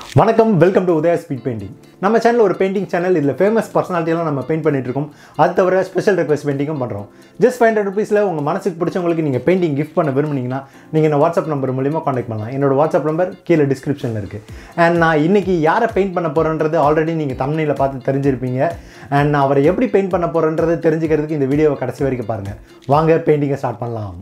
வணக்கம் welcome to Udaya speed painting நம்ம channel ஒரு பெயிண்டிங் சேனல் இதில் ஃபேமஸ் பர்சனாலிட்டியெல்லாம் நம்ம பெயிண்ட் பண்ணிட்டு இருக்கோம் அது தவிர ஸ்பெஷல் ரெக்வஸ்ட் பெயிண்டிங்கும் பண்ணுறோம் ஜஸ்ட் ஃபைவ் ஹண்ட்ரட் ருபீஸில் உங்கள் மனசுக்கு பிடிச்சவங்களுக்கு நீங்கள் பெயிண்டிங் கிஃப்ட் பண்ண விரும்புனீங்கன்னா நீங்கள் இந்த வாட்ஸ்அப் நம்பர் மூலியமாக காண்டாக்ட் பண்ணலாம் என்னோட வாட்ஸ்அப் நம்பர் கீழே டிஸ்கிரிப்ஷனில் இருக்குது அண்ட் நான் இன்னைக்கு யாரை பெயிண்ட் பண்ண போகிறேன்றது ஆல்ரெடி நீங்கள் தமிழில் பார்த்து தெரிஞ்சிருப்பீங்க அண்ட் நான் அவரை எப்படி பெயிண்ட் பண்ண போகிறேன்றது தெரிஞ்சுக்கிறதுக்கு இந்த வீடியோவை கடைசி வரைக்கும் பாருங்கள் வாங்க பெயிண்டிங்கை ஸ்டார்ட் பண்ணலாம்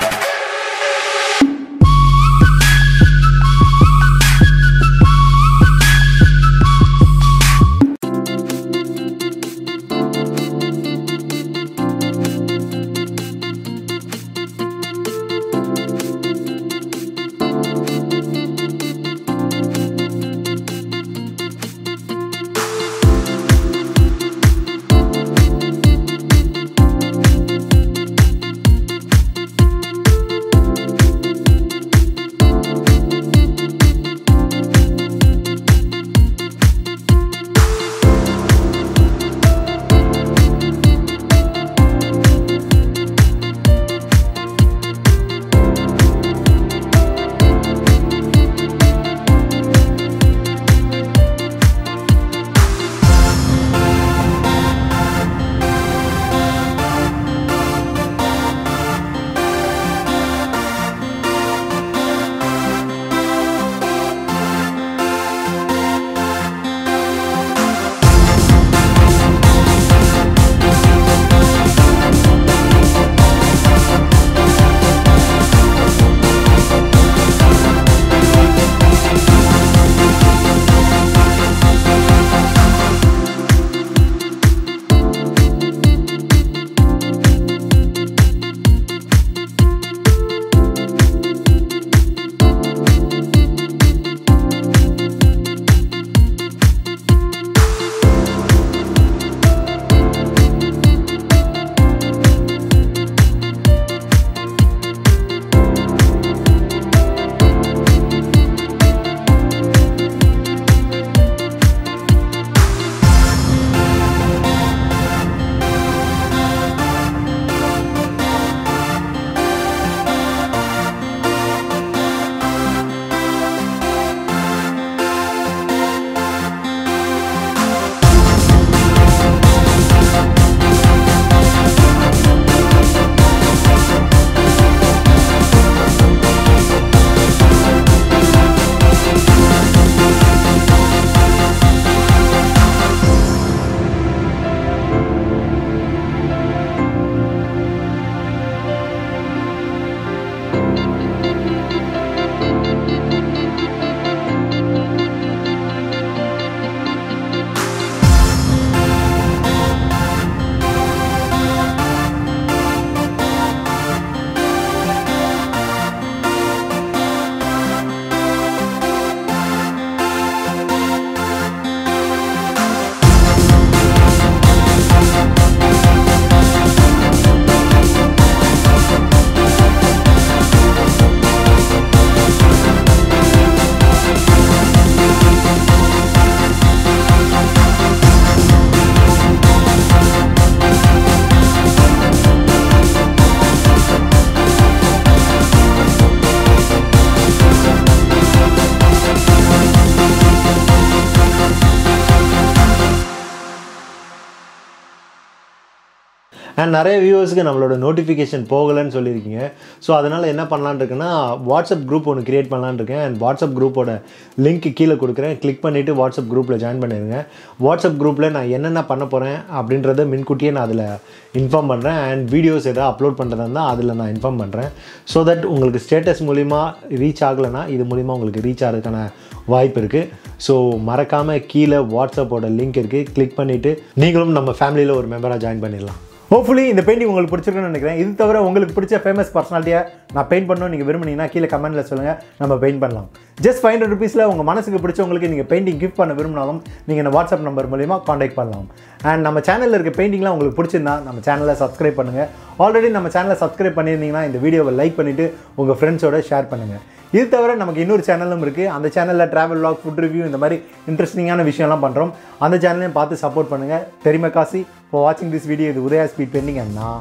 அண்ட் நிறைய வியூவர்ஸ்க்கு நம்மளோட நோட்டிஃபிகேஷன் போகலைன்னு சொல்லியிருக்கீங்க ஸோ அதனால் என்ன பண்ணலான்னு இருக்குன்னா வாட்ஸ்அப் குரூப் ஒன்று கிரியேட் பண்ணலான்னு இருக்கேன் அண்ட் வாட்ஸ்அப் குரூப்போட லிங்க் கீழே கொடுக்குறேன் கிளிக் பண்ணிவிட்டு வாட்ஸ்அப் குரூப்பில் ஜாயின் பண்ணிடுங்க வாட்ஸ்அப் குரூப்பில் நான் என்னென்ன பண்ண போகிறேன் அப்படின்றத முன்கூட்டியே நான் அதில் இன்ஃபார்ம் பண்ணுறேன் அண்ட் வீடியோஸ் எதாவது அப்லோட் பண்ணுறதா இருந்தால் அதில் நான் இன்ஃபார்ம் பண்ணுறேன் ஸோ தட் உங்களுக்கு ஸ்டேட்டஸ் மூலிமா ரீச் ஆகலைன்னா இது மூலிமா உங்களுக்கு ரீச் ஆகிறதுக்கான வாய்ப்பு இருக்குது ஸோ மறக்காமல் கீழே வாட்ஸ்அப்போட லிங்க் இருக்குது கிளிக் பண்ணிவிட்டு நீங்களும் நம்ம ஃபேமிலியில் ஒரு மெம்பராக ஜாயின் பண்ணிடலாம் ஹோப்ஃபுல்லி இந்த பெயிண்டிங் உங்களுக்கு பிடிச்சிருக்குன்னு நினைக்கிறேன் இது தவிர உங்களுக்கு பிடிச்ச ஃபேமஸ் பர்சனாலிட்டியை நான் பெயிண்ட் பண்ணணும் நீங்கள் விரும்புனீங்கன்னா கீழே கமெண்ட்டில் சொல்லுங்கள் நம்ம பெயிண்ட் பண்ணலாம் ஜஸ்ட் ஃபைவ் ஹண்ட்ரட் ருபீஸில் உங்கள் மனசுக்கு பிடிச்சவங்களுக்கு நீங்கள் பெயிண்டிங் கிஃப்ட் பண்ண விரும்பினாலும் நீங்கள் இந்த வாட்ஸ்அப் நம்பர் மூலிமா காண்டாக்ட் பண்ணலாம் அண்ட் நம்ம சேனலில் இருக்க பெயிண்டிங்லாம் உங்களுக்கு பிடிச்சிருந்தா நம்ம சேனலை சப்ஸ்கிரைப் பண்ணுங்கள் ஆல்ரெடி நம்ம சேனலை சப்ஸ்கிரைப் பண்ணியிருந்தீங்கன்னா இந்த வீடியோவை லைக் பண்ணிவிட்டு உங்கள் ஃப்ரெண்ட்ஸோட ஷேர் பண்ணுங்கள் இது தவிர நமக்கு இன்னொரு சேனலும் இருக்குது அந்த சேனலில் ட்ராவல் வ்ளாக் ஃபுட் ரிவ்யூ இந்த மாதிரி இன்ட்ரெஸ்டிங்கான விஷயம்லாம் பண்ணுறோம் அந்த சேனலையும் பார்த்து சப்போர்ட் பண்ணுங்கள் தெரியுமா காசி இப்போ வாட்சிங் திஸ் வீடியோ இது உதயா ஸ்பீட் பெண்டிங் அண்ட் நான்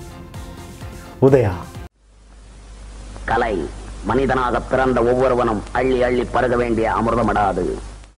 உதயா கலை மனிதனாக பிறந்த ஒவ்வொருவனும் அள்ளி அள்ளி பருக வேண்டிய அமிர்தமடாது